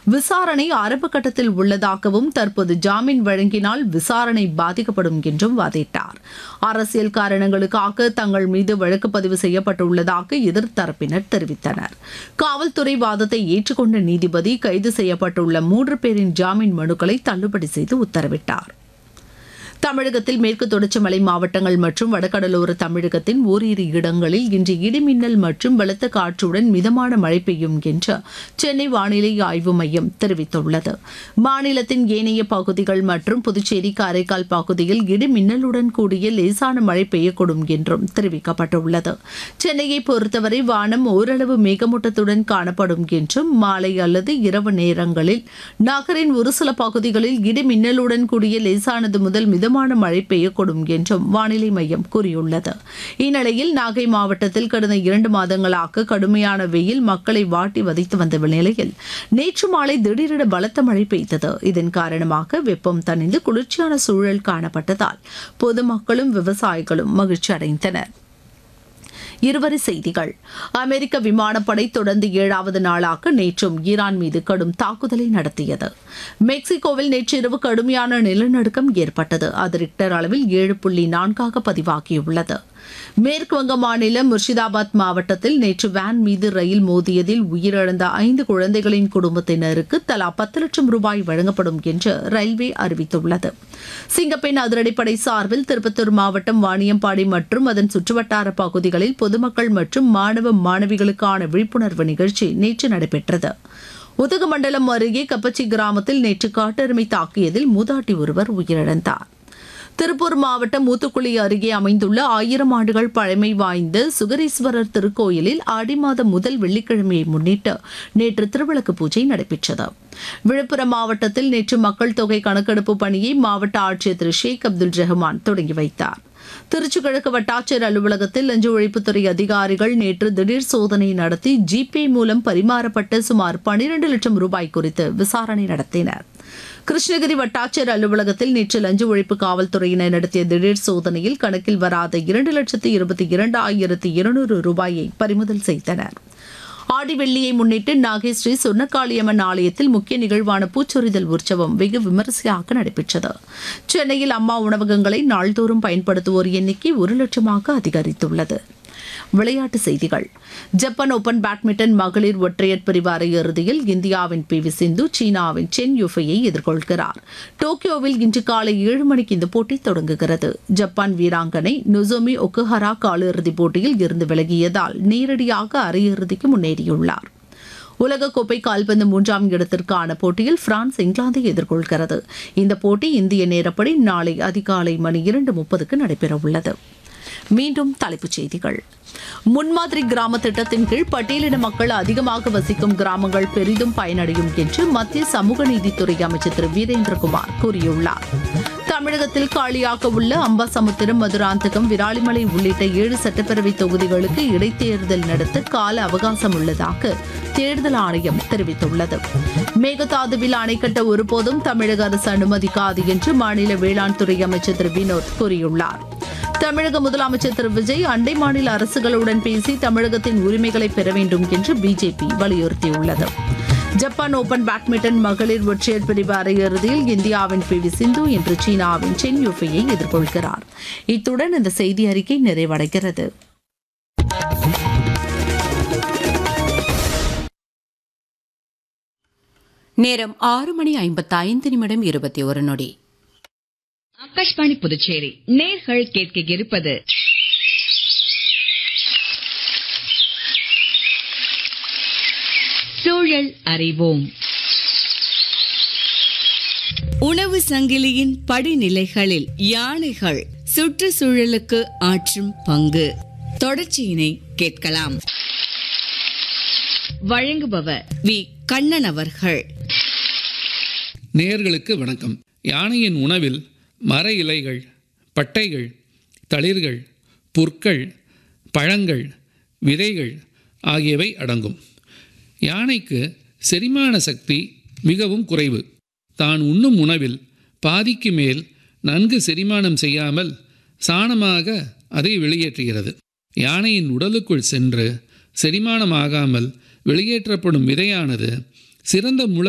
விசாரணை ஆரம்ப கட்டத்தில் உள்ளதாகவும் தற்போது ஜாமீன் வழங்கினால் விசாரணை பாதிக்கப்படும் என்றும் வாதிட்டார் அரசியல் காரணங்களுக்காக தங்கள் மீது வழக்கு பதிவு செய்யப்பட்டுள்ளதாக எதிர்த்தரப்பினர் தெரிவித்தனர் காவல்துறை வாதத்தை ஏற்றுக்கொண்ட நீதிபதி கைது செய்யப்பட்டுள்ள மூன்று பேரின் ஜாமீன் மனுக்களை தள்ளுபடி செய்து உத்தரவிட்டார் தமிழகத்தில் மேற்கு தொடர்ச்சி மலை மாவட்டங்கள் மற்றும் வடகடலோர தமிழகத்தின் ஓரிரு இடங்களில் இன்று இடிமின்னல் மற்றும் பலத்த காற்றுடன் மிதமான மழை பெய்யும் என்று சென்னை வானிலை ஆய்வு மையம் தெரிவித்துள்ளது மாநிலத்தின் ஏனைய பகுதிகள் மற்றும் புதுச்சேரி காரைக்கால் பகுதியில் இடிமின்னலுடன் கூடிய லேசான மழை பெய்யக்கூடும் என்றும் தெரிவிக்கப்பட்டுள்ளது சென்னையை பொறுத்தவரை வானம் ஓரளவு மேகமூட்டத்துடன் காணப்படும் என்றும் மாலை அல்லது இரவு நேரங்களில் நகரின் ஒரு சில பகுதிகளில் இடிமின்னலுடன் கூடிய லேசானது முதல் மிதமான மழை பெய்யக்கூடும் என்றும் வானிலை மையம் கூறியுள்ளது இந்நிலையில் நாகை மாவட்டத்தில் கடந்த இரண்டு மாதங்களாக கடுமையான வெயில் மக்களை வாட்டி வதைத்து வந்த நிலையில் நேற்று மாலை திடீரென பலத்த மழை பெய்தது இதன் காரணமாக வெப்பம் தணிந்து குளிர்ச்சியான சூழல் காணப்பட்டதால் பொதுமக்களும் விவசாயிகளும் மகிழ்ச்சி அடைந்தனர் இருவரி செய்திகள் அமெரிக்க விமானப்படை தொடர்ந்து ஏழாவது நாளாக நேற்றும் ஈரான் மீது கடும் தாக்குதலை நடத்தியது மெக்சிகோவில் நேற்றிரவு கடுமையான நிலநடுக்கம் ஏற்பட்டது அது ரிக்டர் அளவில் ஏழு புள்ளி நான்காக பதிவாகியுள்ளது மேற்கு வங்க மாநிலம் முர்ஷிதாபாத் மாவட்டத்தில் நேற்று வேன் மீது ரயில் மோதியதில் உயிரிழந்த ஐந்து குழந்தைகளின் குடும்பத்தினருக்கு தலா பத்து லட்சம் ரூபாய் வழங்கப்படும் என்று ரயில்வே அறிவித்துள்ளது சிங்கப்பெண் அதிரடிப்படை சார்பில் திருப்பத்தூர் மாவட்டம் வாணியம்பாடி மற்றும் அதன் சுற்றுவட்டார பகுதிகளில் பொதுமக்கள் மற்றும் மாணவ மாணவிகளுக்கான விழிப்புணர்வு நிகழ்ச்சி நேற்று நடைபெற்றது உதகமண்டலம் அருகே கப்பச்சி கிராமத்தில் நேற்று காட்டெருமை தாக்கியதில் மூதாட்டி ஒருவர் உயிரிழந்தார் திருப்பூர் மாவட்டம் மூத்துக்குளி அருகே அமைந்துள்ள ஆயிரம் ஆண்டுகள் பழமை வாய்ந்த சுகரீஸ்வரர் திருக்கோயிலில் ஆடி மாதம் முதல் வெள்ளிக்கிழமையை முன்னிட்டு நேற்று திருவிளக்கு பூஜை நடைபெற்றது விழுப்புரம் மாவட்டத்தில் நேற்று மக்கள் தொகை கணக்கெடுப்பு பணியை மாவட்ட ஆட்சியர் திரு ஷேக் அப்துல் ரஹ்மான் தொடங்கி வைத்தார் திருச்சி கிழக்கு வட்டாட்சியர் அலுவலகத்தில் லஞ்ச ஒழிப்புத்துறை அதிகாரிகள் நேற்று திடீர் சோதனை நடத்தி ஜிபே மூலம் பரிமாறப்பட்ட சுமார் பனிரெண்டு லட்சம் ரூபாய் குறித்து விசாரணை நடத்தினர் கிருஷ்ணகிரி வட்டாட்சியர் அலுவலகத்தில் நேற்று லஞ்ச ஒழிப்பு காவல்துறையினர் நடத்திய திடீர் சோதனையில் கணக்கில் வராத இரண்டு லட்சத்து இருபத்தி இரண்டு ஆயிரத்து இருநூறு ரூபாயை பறிமுதல் செய்தனர் ஆடி வெள்ளியை முன்னிட்டு நாகை ஸ்ரீ சொர்ணக்காளியம்மன் ஆலயத்தில் முக்கிய நிகழ்வான பூச்சொரிதல் உற்சவம் வெகு விமரிசையாக நடைபெற்றது சென்னையில் அம்மா உணவகங்களை நாள்தோறும் பயன்படுத்துவோர் எண்ணிக்கை ஒரு லட்சமாக அதிகரித்துள்ளது விளையாட்டுச் செய்திகள் ஜப்பான் ஓபன் பேட்மிண்டன் மகளிர் ஒற்றையர் பிரிவு அரையிறுதியில் இந்தியாவின் பி வி சிந்து சீனாவின் சென் யுஃபையை எதிர்கொள்கிறார் டோக்கியோவில் இன்று காலை ஏழு மணிக்கு இந்த போட்டி தொடங்குகிறது ஜப்பான் வீராங்கனை நொசோமி ஒக்குஹரா காலிறுதிப் போட்டியில் இருந்து விலகியதால் நேரடியாக அரையிறுதிக்கு முன்னேறியுள்ளார் உலகக்கோப்பை கால்பந்து மூன்றாம் இடத்திற்கான போட்டியில் பிரான்ஸ் இங்கிலாந்தை எதிர்கொள்கிறது இந்த போட்டி இந்திய நேரப்படி நாளை அதிகாலை மணி இரண்டு முப்பதுக்கு நடைபெறவுள்ளது மீண்டும் தலைப்புச் செய்திகள் முன்மாதிரி கிராம திட்டத்தின் கீழ் பட்டியலின மக்கள் அதிகமாக வசிக்கும் கிராமங்கள் பெரிதும் பயனடையும் என்று மத்திய சமூக நீதித்துறை அமைச்சர் திரு வீரேந்திரகுமார் கூறியுள்ளார் தமிழகத்தில் காலியாக உள்ள அம்பாசமுத்திரம் மதுராந்தகம் விராலிமலை உள்ளிட்ட ஏழு சட்டப்பேரவை தொகுதிகளுக்கு இடைத்தேர்தல் நடத்த கால அவகாசம் உள்ளதாக தேர்தல் ஆணையம் தெரிவித்துள்ளது மேகதாதுவில் அணை கட்ட ஒருபோதும் தமிழக அரசு அனுமதிக்காது என்று மாநில வேளாண் துறை அமைச்சர் திரு வினோத் கூறியுள்ளார் தமிழக முதலமைச்சர் திரு விஜய் அண்டை மாநில அரசுகளுடன் பேசி தமிழகத்தின் உரிமைகளை பெற வேண்டும் என்று பிஜேபி வலியுறுத்தியுள்ளது ஜப்பான் ஓபன் பேட்மிண்டன் மகளிர் ஒற்றையர் பிரிவு அரையிறுதியில் இந்தியாவின் பி வி சிந்து இன்று சீனாவின் சென் யூஃபையை எதிர்கொள்கிறார் இத்துடன் இந்த செய்தி அறிக்கை நிறைவடைகிறது நேரம் ஆறு மணி ஐம்பத்தைந்து நிமிடம் இருபத்தி ஒரு நொடி ஆகாஷ்வாணி புதுச்சேரி நேர்கள் கேட்க இருப்பது சூழல் அறிவோம் உணவு சங்கிலியின் படிநிலைகளில் யானைகள் சுற்றுச்சூழலுக்கு ஆற்றும் பங்கு தொடர்ச்சியினை கேட்கலாம் வழங்குபவர் வி கண்ணன் அவர்கள் நேயர்களுக்கு வணக்கம் யானையின் உணவில் மர இலைகள் பட்டைகள் தளிர்கள் புற்கள் பழங்கள் விதைகள் ஆகியவை அடங்கும் யானைக்கு செரிமான சக்தி மிகவும் குறைவு தான் உண்ணும் உணவில் பாதிக்கு மேல் நன்கு செரிமானம் செய்யாமல் சாணமாக அதை வெளியேற்றுகிறது யானையின் உடலுக்குள் சென்று செரிமானமாகாமல் வெளியேற்றப்படும் விதையானது சிறந்த முள